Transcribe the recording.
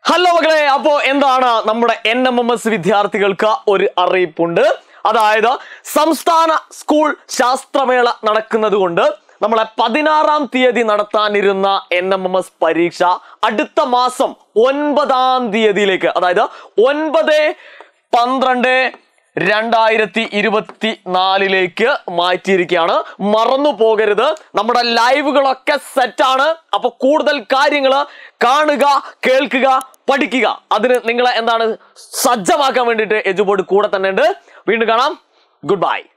hello മക്കളെ അപ്പോ എന്താണ് നമ്മുടെ എൻ എം എം എസ് വിദ്യാർത്ഥികൾക്ക് ഒരു അറിയിപ്പുണ്ട് അതായത് സംസ്ഥാന സ്കൂൾ ശാസ്ത്രമേള നടക്കുന്നത് കൊണ്ട് നമ്മളെ പതിനാറാം തീയതി നടത്താനിരുന്ന എൻ എം എം എസ് പരീക്ഷ അടുത്ത മാസം ഒൻപതാം തീയതിയിലേക്ക് അതായത് ഒൻപത് പന്ത്രണ്ട് രണ്ടായിരത്തി ഇരുപത്തി നാലിലേക്ക് മാറ്റിയിരിക്കുകയാണ് മറന്നു പോകരുത് നമ്മുടെ ലൈവുകളൊക്കെ സെറ്റാണ് അപ്പൊ കൂടുതൽ കാര്യങ്ങൾ കാണുക കേൾക്കുക പഠിക്കുക അതിന് നിങ്ങളെ എന്താണ് സജ്ജമാക്കാൻ വേണ്ടിയിട്ട് എജുബോർഡ് കൂടെ തന്നെ ഉണ്ട് വീണ്ടും കാണാം ഗുഡ് ബൈ